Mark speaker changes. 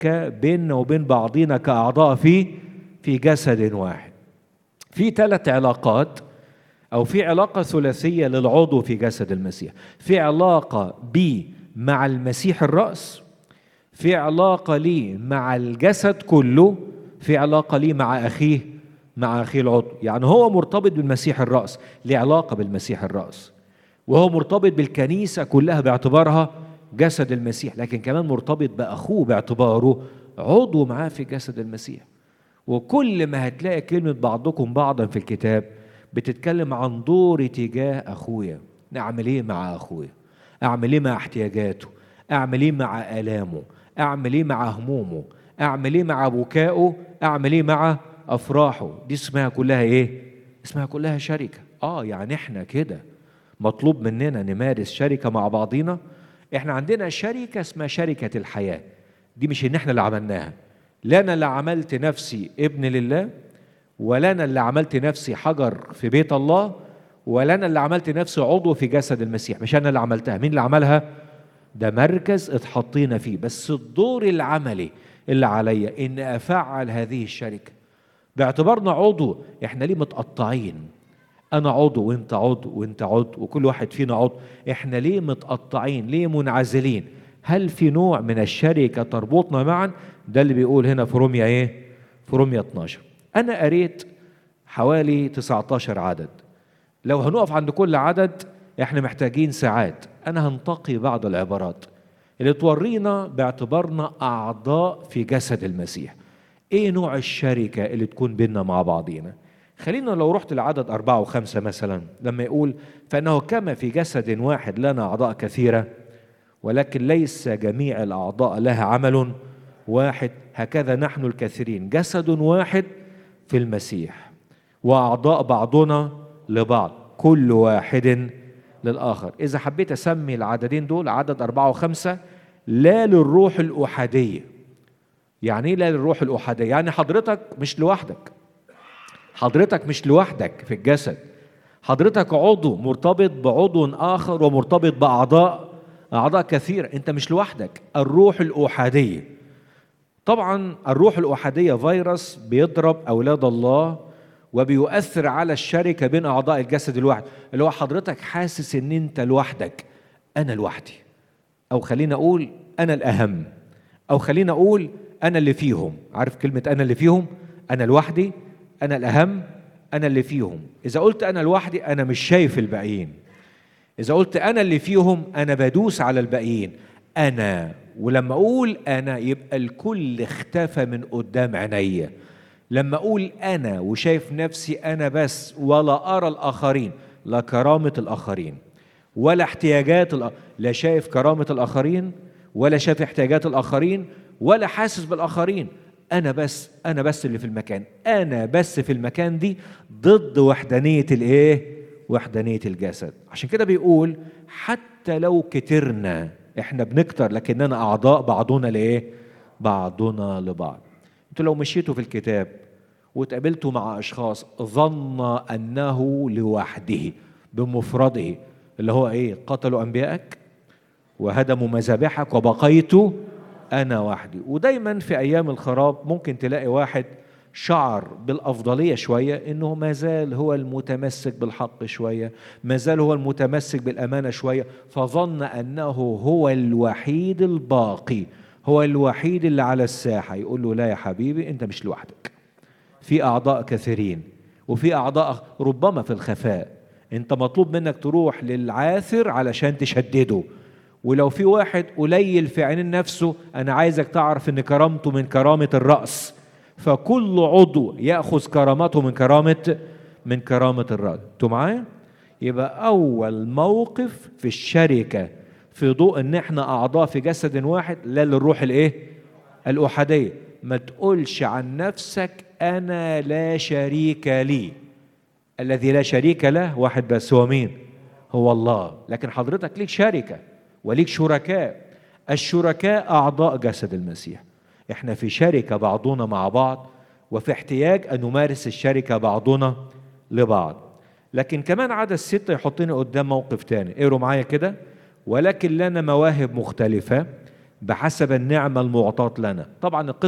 Speaker 1: بيننا وبين بعضنا كأعضاء في في جسد واحد في ثلاث علاقات أو في علاقة ثلاثية للعضو في جسد المسيح في علاقة بي مع المسيح الرأس في علاقة لي مع الجسد كله في علاقة لي مع أخيه مع أخيه العضو يعني هو مرتبط بالمسيح الرأس ليه علاقة بالمسيح الرأس وهو مرتبط بالكنيسة كلها باعتبارها جسد المسيح لكن كمان مرتبط بأخوه باعتباره عضو معاه في جسد المسيح وكل ما هتلاقي كلمة بعضكم بعضا في الكتاب بتتكلم عن دوري تجاه أخويا أعمل إيه مع أخويا أعمل إيه مع احتياجاته أعمل إيه مع آلامه أعمل إيه مع همومه أعمل إيه مع بكائه أعمل إيه مع أفراحه دي اسمها كلها إيه اسمها كلها شركة آه يعني إحنا كده مطلوب مننا نمارس شركة مع بعضينا احنا عندنا شركة اسمها شركة الحياة دي مش ان احنا اللي عملناها لا انا اللي عملت نفسي ابن لله ولا انا اللي عملت نفسي حجر في بيت الله ولا انا اللي عملت نفسي عضو في جسد المسيح مش انا اللي عملتها مين اللي عملها ده مركز اتحطينا فيه بس الدور العملي اللي عليا ان افعل هذه الشركه باعتبارنا عضو احنا ليه متقطعين انا عضو وانت عضو وانت عضو وكل واحد فينا عضو احنا ليه متقطعين ليه منعزلين هل في نوع من الشركه تربطنا معا ده اللي بيقول هنا في روميا ايه في روميا 12 انا قريت حوالي 19 عدد لو هنقف عند كل عدد احنا محتاجين ساعات انا هنتقي بعض العبارات اللي تورينا باعتبارنا اعضاء في جسد المسيح ايه نوع الشركه اللي تكون بيننا مع بعضينا خلينا لو رحت لعدد أربعة وخمسة مثلا لما يقول فإنه كما في جسد واحد لنا أعضاء كثيرة ولكن ليس جميع الأعضاء لها عمل واحد هكذا نحن الكثيرين جسد واحد في المسيح وأعضاء بعضنا لبعض كل واحد للآخر إذا حبيت أسمي العددين دول عدد أربعة وخمسة لا للروح الأحادية يعني إيه لا للروح الأحادية يعني حضرتك مش لوحدك حضرتك مش لوحدك في الجسد حضرتك عضو مرتبط بعضو آخر ومرتبط بأعضاء أعضاء كثيرة أنت مش لوحدك الروح الأحادية طبعا الروح الأحادية فيروس بيضرب أولاد الله وبيؤثر على الشركة بين أعضاء الجسد الواحد اللي هو حضرتك حاسس إن أنت لوحدك أنا لوحدي أو خلينا أقول أنا الأهم أو خلينا أقول أنا اللي فيهم عارف كلمة أنا اللي فيهم أنا لوحدي أنا الأهم أنا اللي فيهم إذا قلت أنا لوحدي أنا مش شايف الباقيين إذا قلت أنا اللي فيهم أنا بدوس على الباقيين أنا ولما أقول أنا يبقى الكل اختفى من قدام عينيا لما أقول أنا وشايف نفسي أنا بس ولا أرى الآخرين لا كرامة الآخرين ولا احتياجات الأ... لا شايف كرامة الآخرين ولا شايف احتياجات الآخرين ولا حاسس بالآخرين أنا بس أنا بس اللي في المكان أنا بس في المكان دي ضد وحدانية الإيه؟ وحدانية الجسد عشان كده بيقول حتى لو كترنا احنا بنكتر لكننا أعضاء بعضنا لإيه؟ بعضنا لبعض انتوا لو مشيتوا في الكتاب وتقابلتوا مع أشخاص ظن أنه لوحده بمفرده اللي هو إيه؟ قتلوا أنبيائك وهدموا مذابحك وبقيت أنا وحدي ودايما في أيام الخراب ممكن تلاقي واحد شعر بالأفضلية شوية إنه ما زال هو المتمسك بالحق شوية ما زال هو المتمسك بالأمانة شوية فظن أنه هو الوحيد الباقي هو الوحيد اللي على الساحة يقول له لا يا حبيبي أنت مش لوحدك في أعضاء كثيرين وفي أعضاء ربما في الخفاء أنت مطلوب منك تروح للعاثر علشان تشدده ولو في واحد قليل في عين نفسه أنا عايزك تعرف إن كرامته من كرامة الرأس فكل عضو ياخذ كرامته من كرامه من كرامه الرأس انتوا معايا يبقى اول موقف في الشركه في ضوء ان احنا اعضاء في جسد واحد لا للروح الايه الاحاديه ما تقولش عن نفسك انا لا شريك لي الذي لا شريك له واحد بس هو مين هو الله لكن حضرتك ليك شركه وليك شركاء الشركاء اعضاء جسد المسيح احنا في شركة بعضنا مع بعض وفي احتياج أن نمارس الشركة بعضنا لبعض لكن كمان عدد ستة يحطني قدام موقف تاني اقروا معايا كده ولكن لنا مواهب مختلفة بحسب النعمة المعطاة لنا طبعا القصة